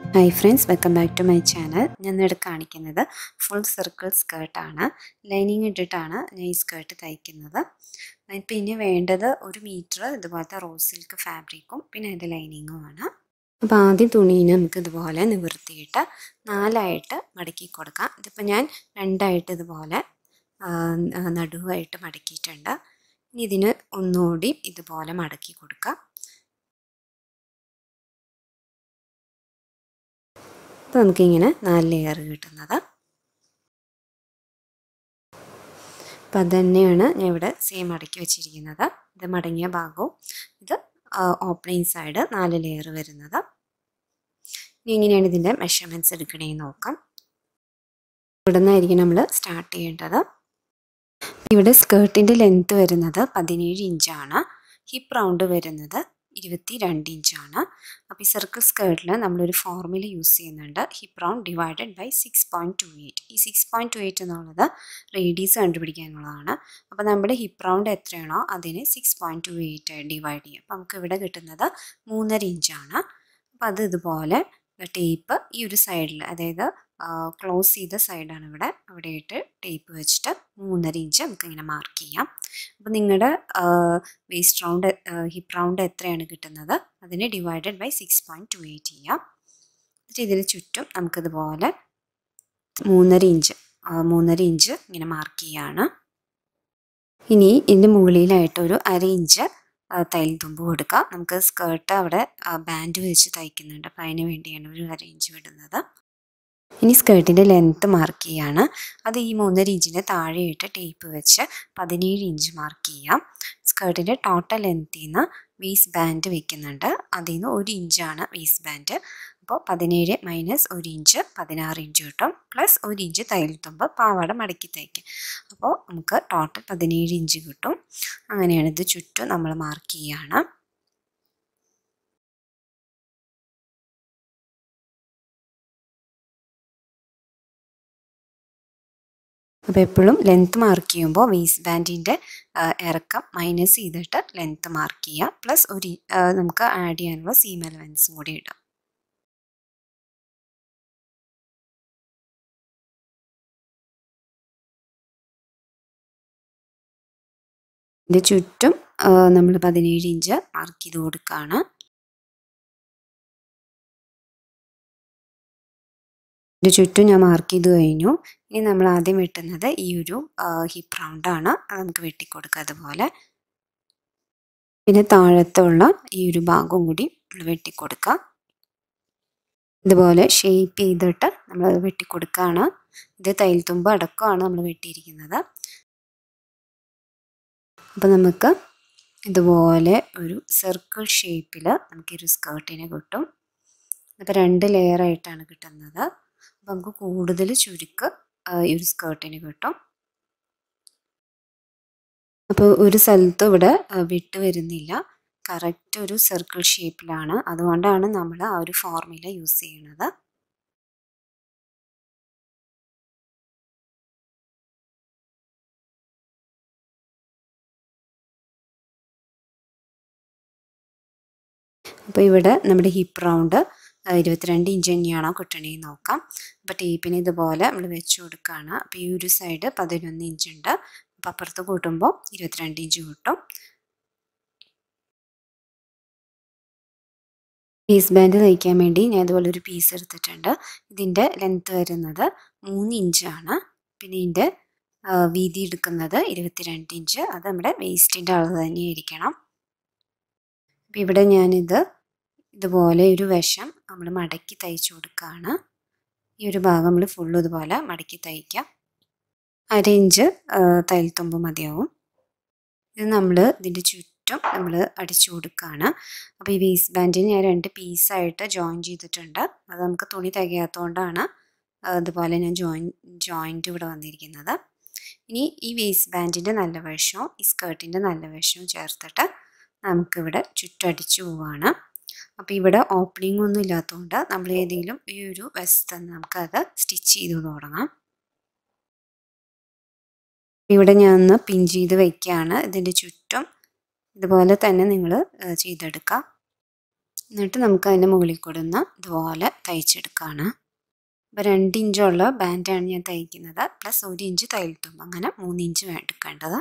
hi friends welcome back to my channel ഞാൻ ഇവിടെ കാണിക്കുന്നത് ഫുൾ സർക്കിൾ സ്കേർട്ടാണ് ലൈനിങ് ഇട്ടിട്ടാണ് ഞാൻ ഈ സ്കേർട്ട് തയ്ക്കുന്നത് പിന്നെ വേണ്ടത് ഒരു മീറ്റർ ഇതുപോലത്തെ റോസ് സിൽക്ക് ഫാബ്രിക്കും പിന്നെ അതിൻ്റെ ലൈനിങ്ങുമാണ് അപ്പോൾ ആദ്യം തുണീനെ നമുക്ക് ഇതുപോലെ നിവർത്തിയിട്ട് നാലായിട്ട് മടക്കി കൊടുക്കാം ഇതിപ്പോൾ ഞാൻ രണ്ടായിട്ട് ഇതുപോലെ നടുവായിട്ട് മടക്കിയിട്ടുണ്ട് ഇനി ഇതിന് ഒന്നുകൂടി ഇതുപോലെ മടക്കി കൊടുക്കാം അപ്പോൾ നമുക്കിങ്ങനെ നാല് ലെയർ കിട്ടുന്നത് അപ്പം അത് തന്നെയാണ് ഞാൻ ഇവിടെ സെയിം മടക്കി വെച്ചിരിക്കുന്നത് ഇത് മടങ്ങിയ ഭാഗവും ഇത് ഓപ്പണിങ് സൈഡ് നാല് ലെയർ വരുന്നത് ഇനി എങ്ങനെയാണ് ഇതിൻ്റെ മെഷർമെൻറ്റ്സ് എടുക്കണേന്ന് നോക്കാം ഇവിടെ നിന്നായിരിക്കും നമ്മൾ സ്റ്റാർട്ട് ചെയ്യേണ്ടത് ഇവിടെ സ്കേർട്ടിൻ്റെ ലെങ്ത്ത് വരുന്നത് പതിനേഴ് ഇഞ്ചാണ് ഹിപ്പ് റൗണ്ട് വരുന്നത് ഇരുപത്തി രണ്ട് ഇഞ്ചാണ് അപ്പോൾ ഈ സർക്കിൾ സ്കേർട്ടിൽ നമ്മളൊരു ഫോർമുല യൂസ് ചെയ്യുന്നുണ്ട് hip round divided by six point two eight ഈ സിക്സ് പോയിൻറ്റ് ടു എയ്റ്റ് എന്നുള്ളത് റേഡീസ് കണ്ടുപിടിക്കാനുള്ളതാണ് അപ്പോൾ നമ്മുടെ ഹിപ്പ് റൗണ്ട് എത്രയാണോ അതിനെ six point two eight divide ചെയ്യും അപ്പോൾ നമുക്ക് ഇവിടെ കിട്ടുന്നത് മൂന്നര ഇഞ്ചാണ് അപ്പോൾ അത് ഇതുപോലെ ടേപ്പ് ഈ ഒരു സൈഡിൽ അതായത് ക്ലോസ് ചെയ്ത സൈഡാണ് ഇവിടെ അവിടെയായിട്ട് ടേപ്പ് വെച്ചിട്ട് മൂന്നര ഇഞ്ച് നമുക്ക് ഇങ്ങനെ മാർക്ക് ചെയ്യാം അപ്പോൾ നിങ്ങളുടെ വേസ്റ്റ് റൗണ്ട് ഹിപ്പ് റൗണ്ട് എത്രയാണ് കിട്ടുന്നത് അതിനെ divided by six point two eight ചെയ്യാം എന്നിട്ട് ഇതിന് ചുറ്റും നമുക്കിതുപോലെ മൂന്നര ഇഞ്ച് മൂന്നര ഇഞ്ച് ഇങ്ങനെ മാർക്ക് ചെയ്യാണ് ഇനി ഇതിൻ്റെ മുകളിലായിട്ട് ഒരു അര ഇഞ്ച് തയ്യൽ തുമ്പ് കൊടുക്കുക നമുക്ക് സ്കേർട്ട് അവിടെ ബാൻഡ് വെച്ച് തയ്ക്കുന്നുണ്ട് അപ്പോൾ അതിന് വേണ്ടിയാണ് ഒരു അര ഇഞ്ച് വിടുന്നത് ഇനി സ്കേർട്ടിൻ്റെ ലെങ്ത്ത് മാർക്ക് ചെയ്യാണ് അത് ഈ മൂന്നര ഇഞ്ചിന് താഴെയിട്ട് ടേപ്പ് വെച്ച് പതിനേഴ് ഇഞ്ച് മാർക്ക് ചെയ്യാം സ്കേർട്ടിൻ്റെ ടോട്ടൽ ലെങ്ത്തിൽ നിന്ന് വേസ്റ്റ് ബാൻഡ് വെക്കുന്നുണ്ട് അതിൽ നിന്ന് ഒരു ഇഞ്ചാണ് വേസ്റ്റ് ബാൻഡ് അപ്പോൾ പതിനേഴ് മൈനസ് ഒരു ഇഞ്ച് പതിനാറ് ഇഞ്ച് കിട്ടും പ്ലസ് ഒരു ഇഞ്ച് തയ്യൽ തുമ്പ് പാവാട മടക്കി തയ്ക്കും അപ്പോൾ നമുക്ക് ടോട്ടൽ പതിനേഴ് ഇഞ്ച് കിട്ടും അങ്ങനെയാണ് ഇത് ചുറ്റും നമ്മൾ മാർക്ക് ചെയ്യുകയാണ് അപ്പോൾ എപ്പോഴും ലെങ്ത്ത് മാർക്ക് ചെയ്യുമ്പോൾ വേസ്റ്റ് ബാൻഡിൻ്റെ ഇറക്കം മൈനസ് ചെയ്തിട്ട് ലെങ്ത്ത് മാർക്ക് ചെയ്യുക പ്ലസ് ഒരു നമുക്ക് ആഡ് ചെയ്യാനുള്ള സീം എലവൻസും കൂടി ഇടാം ഇതിൻ്റെ ചുറ്റും നമ്മൾ പതിനേഴ് ഇഞ്ച് മാർക്ക് ചെയ്ത് കൊടുക്കുകയാണ് ഇതിൻ്റെ ചുറ്റും ഞാൻ മാർക്ക് ചെയ്ത് കഴിഞ്ഞു ഇനി നമ്മൾ ആദ്യം വെട്ടുന്നത് ഈ ഒരു ഹിപ്പ് റൗണ്ടാണ് അത് നമുക്ക് വെട്ടിക്കൊടുക്കുക അതുപോലെ പിന്നെ താഴത്തുള്ള ഈ ഒരു ഭാഗവും കൂടി നമ്മൾ വെട്ടിക്കൊടുക്കുക ഇതുപോലെ ഷേപ്പ് ചെയ്തിട്ട് നമ്മൾ വെട്ടിക്കൊടുക്കുകയാണ് ഇത് തയ്യൽ തുമ്പ് അടക്കമാണ് നമ്മൾ വെട്ടിയിരിക്കുന്നത് അപ്പം നമുക്ക് ഇതുപോലെ ഒരു സർക്കിൾ ഷേപ്പിൽ നമുക്ക് ഒരു സ്കേർട്ടിനെ കിട്ടും അപ്പോൾ രണ്ട് ലെയർ ആയിട്ടാണ് കിട്ടുന്നത് അപ്പം നമുക്ക് കൂടുതൽ ചുരുക്ക് ഈ ഒരു സ്കേർട്ടിന് കിട്ടും അപ്പോൾ ഒരു സ്ഥലത്ത് ഇവിടെ വിട്ട് വരുന്നില്ല കറക്റ്റ് ഒരു സർക്കിൾ ഷേപ്പിലാണ് അതുകൊണ്ടാണ് നമ്മൾ ആ ഒരു ഫോർമുല യൂസ് ചെയ്യുന്നത് അപ്പോൾ ഇവിടെ നമ്മുടെ ഹിപ്പ് റൗണ്ട് ഇരുപത്തിരണ്ട് ഇഞ്ച് തന്നെയാണോ കിട്ടണേന്ന് നോക്കാം അപ്പോൾ ടേപ്പിന് ഇതുപോലെ നമ്മൾ വെച്ച് കൊടുക്കുകയാണ് അപ്പോൾ ഈ ഒരു സൈഡ് പതിനൊന്ന് ഇഞ്ച് ഉണ്ട് അപ്പോൾ അപ്പുറത്ത് കൂട്ടുമ്പോൾ ഇരുപത്തിരണ്ട് ഇഞ്ച് കിട്ടും പീസ് ബാൻഡ് തയ്ക്കാൻ വേണ്ടി ഞാൻ ഇതുപോലെ ഒരു പീസ് എടുത്തിട്ടുണ്ട് ഇതിൻ്റെ ലെങ്ത്ത് വരുന്നത് മൂന്ന് ഇഞ്ചാണ് പിന്നെ ഇതിൻ്റെ വീതി എടുക്കുന്നത് ഇരുപത്തിരണ്ട് ഇഞ്ച് അത് നമ്മുടെ വേസ്റ്റിൻ്റെ അളവ് തന്നെയായിരിക്കണം അപ്പോൾ ഇവിടെ ഞാനിത് ഇതുപോലെ ഒരു വശം നമ്മൾ മടക്കി തയ്ച്ചു കൊടുക്കുകയാണ് ഈ ഒരു ഭാഗം നമ്മൾ ഫുള്ള് ഇതുപോലെ മടക്കി തയ്ക്കാം അര ഇഞ്ച് തയ്യൽ തുമ്പ് മതിയാവും ഇത് നമ്മൾ ഇതിൻ്റെ ചുറ്റും നമ്മൾ അടിച്ചു കൊടുക്കുകയാണ് അപ്പോൾ ഈ വേസ്റ്റ് ബാൻഡിന് ഞാൻ രണ്ട് പീസായിട്ട് ജോയിൻ ചെയ്തിട്ടുണ്ട് അത് നമുക്ക് തുണി തികയാത്തതുകൊണ്ടാണ് അതുപോലെ ഞാൻ ജോയിൻ ജോയിൻറ്റ് ഇവിടെ വന്നിരിക്കുന്നത് ഇനി ഈ വേസ്റ്റ് ബാൻഡിൻ്റെ നല്ല വശവും ഈ സ്കേർട്ടിൻ്റെ നല്ല വശവും ചേർത്തിട്ട് നമുക്കിവിടെ ചുറ്റടിച്ചു പോവാണ് അപ്പോൾ ഇവിടെ ഓപ്പണിംഗ് ഒന്നും ഇല്ലാത്തതുകൊണ്ട് നമ്മൾ ഏതെങ്കിലും ഈ ഒരു വശത്ത് നമുക്കത് സ്റ്റിച്ച് ചെയ്ത് തുടങ്ങാം ഇവിടെ ഞാൻ ഒന്ന് പിൻ ചെയ്ത് വയ്ക്കുകയാണ് ഇതിൻ്റെ ചുറ്റും ഇതുപോലെ തന്നെ നിങ്ങൾ ചെയ്തെടുക്കാം എന്നിട്ട് നമുക്ക് അതിൻ്റെ മുകളിൽ കൂടെ ഒന്ന് ഇതുപോലെ തയ്ച്ചെടുക്കുകയാണ് ഇപ്പോൾ രണ്ട് ഇഞ്ചുള്ള ബാൻഡാണ് ഞാൻ തയ്ക്കുന്നത് പ്ലസ് ഒരു ഇഞ്ച് തയ്യൽ തുമ്പ് അങ്ങനെ മൂന്ന് ഇഞ്ച് എടുക്കേണ്ടത്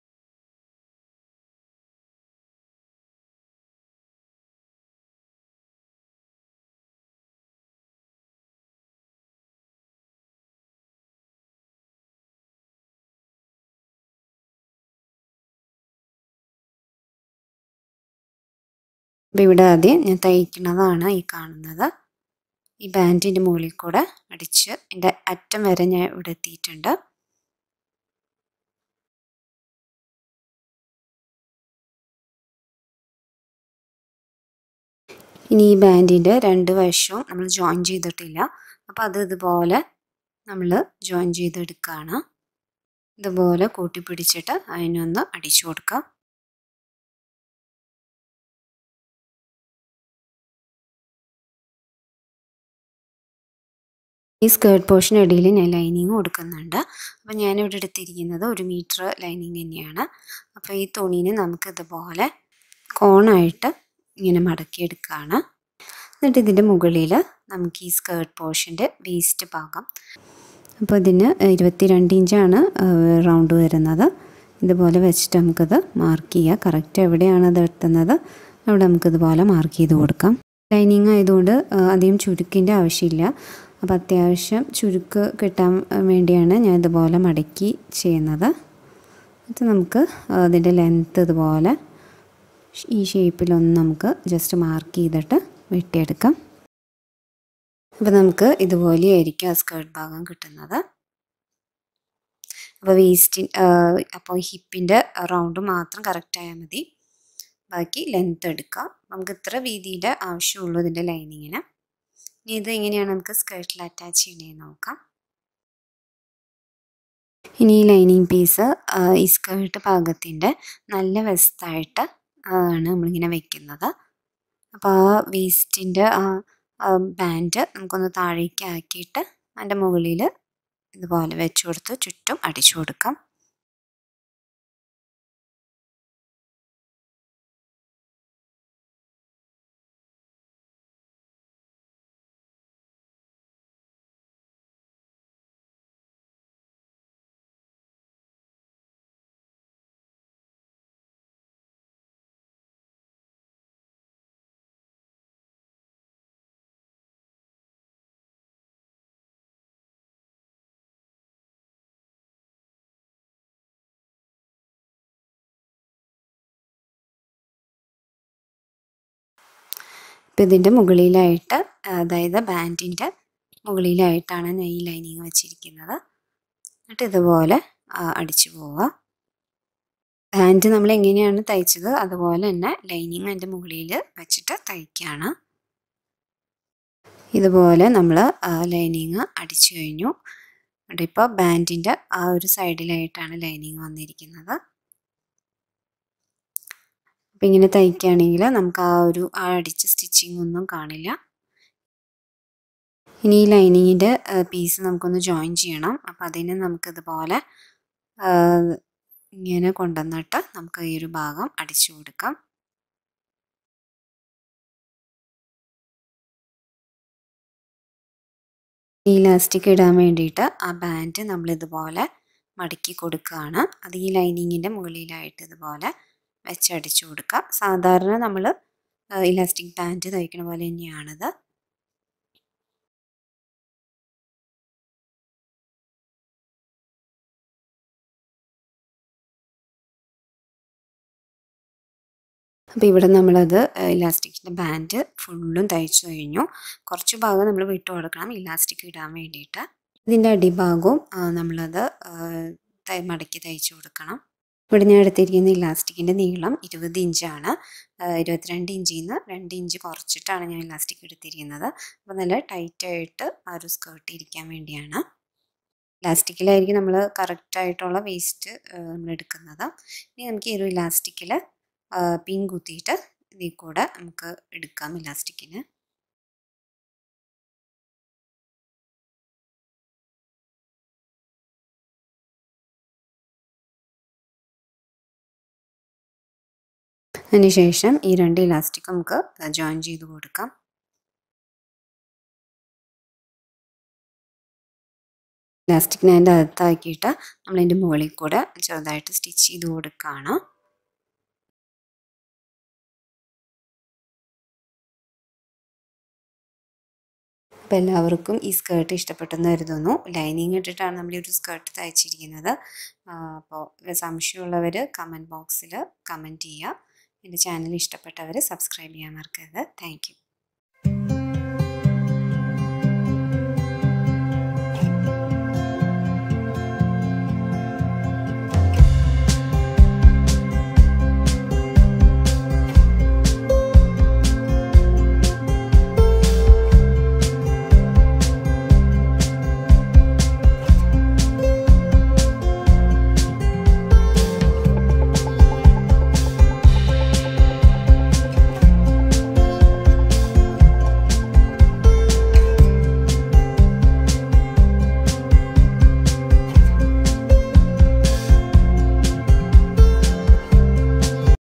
അപ്പോൾ ഇവിടെ ആദ്യം ഞാൻ തയ്ക്കുന്നതാണ് ഈ കാണുന്നത് ഈ ബാൻഡിൻ്റെ മുകളിൽ കൂടെ അടിച്ച് എൻ്റെ അറ്റം വരെ ഞാൻ ഇവിടെ എത്തിയിട്ടുണ്ട് ഇനി ഈ ബാൻഡിൻ്റെ രണ്ട് വശവും നമ്മൾ ജോയിൻ ചെയ്തിട്ടില്ല അപ്പോൾ അത് ഇതുപോലെ നമ്മൾ ജോയിൻ ചെയ്തെടുക്കുകയാണ് ഇതുപോലെ കൂട്ടിപ്പിടിച്ചിട്ട് അതിനൊന്ന് അടിച്ചു കൊടുക്കുക ഈ സ്കേർട്ട് പോർഷൻ ഇടയിൽ ഞാൻ ലൈനിങ് കൊടുക്കുന്നുണ്ട് അപ്പോൾ ഞാനിവിടെ എടുത്തിരിക്കുന്നത് ഒരു മീറ്റർ ലൈനിങ് തന്നെയാണ് അപ്പോൾ ഈ തുണീനെ നമുക്ക് ഇതുപോലെ കോണായിട്ട് ഇങ്ങനെ മടക്കിയെടുക്കുകയാണ് എന്നിട്ട് ഇതിൻ്റെ മുകളിൽ നമുക്ക് ഈ സ്കേർട്ട് പോർഷൻ്റെ വേസ്റ്റ് ഭാഗം അപ്പോൾ ഇതിന് ഇരുപത്തിരണ്ട് ഇഞ്ചാണ് റൗണ്ട് വരുന്നത് ഇതുപോലെ വെച്ചിട്ട് നമുക്കത് മാർക്ക് ചെയ്യുക കറക്റ്റ് എവിടെയാണ് അത് എത്തുന്നത് അവിടെ നമുക്കിതുപോലെ മാർക്ക് ചെയ്ത് കൊടുക്കാം ലൈനിങ് ആയതുകൊണ്ട് അധികം ചുരുക്കിൻ്റെ ആവശ്യമില്ല അപ്പോൾ അത്യാവശ്യം ചുരുക്ക് കിട്ടാൻ വേണ്ടിയാണ് ഞാൻ ഇതുപോലെ മടക്കി ചെയ്യുന്നത് എന്നിട്ട് നമുക്ക് അതിൻ്റെ ലെങ്ത്ത് ഇതുപോലെ ഈ ഷേപ്പിലൊന്ന് നമുക്ക് ജസ്റ്റ് മാർക്ക് ചെയ്തിട്ട് വെട്ടിയെടുക്കാം അപ്പോൾ നമുക്ക് ഇതുപോലെയായിരിക്കും ആ സ്കേർട്ട് ഭാഗം കിട്ടുന്നത് അപ്പോൾ വേസ്റ്റിൻ അപ്പോൾ ഹിപ്പിൻ്റെ റൗണ്ട് മാത്രം കറക്റ്റ് ആയാൽ മതി ബാക്കി ലെങ്ത്ത് എടുക്കുക നമുക്ക് ഇത്ര വീതിയുടെ ആവശ്യമുള്ളൂ ഇതിൻ്റെ ലൈനിങ്ങിന് ഇനി ഇത് എങ്ങനെയാണ് നമുക്ക് സ്കേർട്ടിൽ അറ്റാച്ച് ചെയ്യണേന്ന് നോക്കാം ഇനി ഈ ലൈനിങ് പീസ് ഈ സ്കേർട്ട് ഭാഗത്തിൻ്റെ നല്ല വശത്തായിട്ട് ആണ് നമ്മളിങ്ങനെ വെക്കുന്നത് അപ്പോൾ ആ വേസ്റ്റിൻ്റെ ആ ബാൻഡ് നമുക്കൊന്ന് താഴേക്ക് ആക്കിയിട്ട് അതിൻ്റെ മുകളിൽ ഇതുപോലെ വെച്ച് കൊടുത്ത് ചുറ്റും അടിച്ചു കൊടുക്കാം ഇപ്പം ഇതിൻ്റെ മുകളിലായിട്ട് അതായത് ബാൻഡിൻ്റെ മുകളിലായിട്ടാണ് ഞാൻ ഈ ലൈനിങ് വെച്ചിരിക്കുന്നത് എന്നിട്ട് ഇതുപോലെ അടിച്ചു പോവുക ബാൻഡ് നമ്മൾ എങ്ങനെയാണ് തയ്ച്ചത് അതുപോലെ തന്നെ ലൈനിങ് അതിൻ്റെ മുകളിൽ വെച്ചിട്ട് തയ്ക്കുകയാണ് ഇതുപോലെ നമ്മൾ ലൈനിങ് അടിച്ചു കഴിഞ്ഞു ഇവിടെ ഇപ്പോൾ ബാൻഡിൻ്റെ ആ ഒരു സൈഡിലായിട്ടാണ് ലൈനിങ് വന്നിരിക്കുന്നത് അപ്പം ഇങ്ങനെ തയ്ക്കുകയാണെങ്കിൽ നമുക്ക് ആ ഒരു ആ അടിച്ച സ്റ്റിച്ചിങ് ഒന്നും കാണില്ല ഇനി ഈ ലൈനിങ്ങിൻ്റെ പീസ് നമുക്കൊന്ന് ജോയിൻ ചെയ്യണം അപ്പം അതിന് നമുക്കിതുപോലെ ഇങ്ങനെ കൊണ്ടുവന്നിട്ട് നമുക്ക് ഈ ഒരു ഭാഗം അടിച്ചു കൊടുക്കാം ഈ ഇലാസ്റ്റിക് ഇടാൻ വേണ്ടിയിട്ട് ആ ബാൻഡ് നമ്മളിതുപോലെ മടക്കി കൊടുക്കുകയാണ് അത് ഈ ലൈനിങ്ങിൻ്റെ മുകളിലായിട്ട് ഇതുപോലെ വെച്ചടിച്ചു കൊടുക്കുക സാധാരണ നമ്മൾ ഇലാസ്റ്റിക് ബാൻഡ് തയ്ക്കുന്ന പോലെ തന്നെയാണിത് അപ്പോൾ ഇവിടെ നമ്മളത് ഇലാസ്റ്റിക്കിൻ്റെ ബാൻഡ് ഫുള്ളും തയ്ച്ചു കഴിഞ്ഞു കുറച്ച് ഭാഗം നമ്മൾ വിട്ടു കൊടുക്കണം ഇലാസ്റ്റിക് ഇടാൻ വേണ്ടിയിട്ട് ഇതിൻ്റെ അടിഭാഗവും നമ്മളത് മടക്കി തയ്ച്ചു കൊടുക്കണം ഇവിടെ ഞാൻ എടുത്തിരിക്കുന്ന ഇലാസ്റ്റിക്കിൻ്റെ നീളം ഇരുപത് ഇഞ്ചാണ് ഇരുപത്തിരണ്ട് ഇഞ്ചിൽ നിന്ന് രണ്ട് ഇഞ്ച് കുറച്ചിട്ടാണ് ഞാൻ ഇലാസ്റ്റിക് എടുത്തിരിക്കുന്നത് അപ്പോൾ നല്ല ടൈറ്റായിട്ട് ആ ഒരു സ്കേർട്ട് ഇരിക്കാൻ വേണ്ടിയാണ് ഇലാസ്റ്റിക്കിലായിരിക്കും നമ്മൾ കറക്റ്റായിട്ടുള്ള വേസ്റ്റ് നമ്മൾ എടുക്കുന്നത് ഇനി നമുക്ക് ഈ ഒരു ഇലാസ്റ്റിക്കിൽ പിൻ കുത്തിയിട്ട് ഇതിൽ കൂടെ നമുക്ക് എടുക്കാം ഇലാസ്റ്റിക്കിന് അതിനുശേഷം ഈ രണ്ട് ഇലാസ്റ്റിക് നമുക്ക് ജോയിൻ ചെയ്ത് കൊടുക്കാം ഇലാസ്റ്റിക്കിനെ അതിൻ്റെ അകത്താക്കിയിട്ട് നമ്മളതിൻ്റെ മുകളിൽ കൂടെ ചെറുതായിട്ട് സ്റ്റിച്ച് ചെയ്ത് കൊടുക്കുകയാണ് അപ്പോൾ എല്ലാവർക്കും ഈ സ്കേർട്ട് ഇഷ്ടപ്പെട്ടെന്ന് കരുതുന്നു ലൈനിങ് ഇട്ടിട്ടാണ് നമ്മൾ ഈ ഒരു സ്കേർട്ട് തയ്ച്ചിരിക്കുന്നത് അപ്പോൾ സംശയമുള്ളവർ കമൻറ്റ് ബോക്സിൽ കമൻറ്റ് ചെയ്യുക എൻ്റെ ചാനൽ ഇഷ്ടപ്പെട്ടവർ സബ്സ്ക്രൈബ് ചെയ്യാൻ മറക്കരുത് താങ്ക്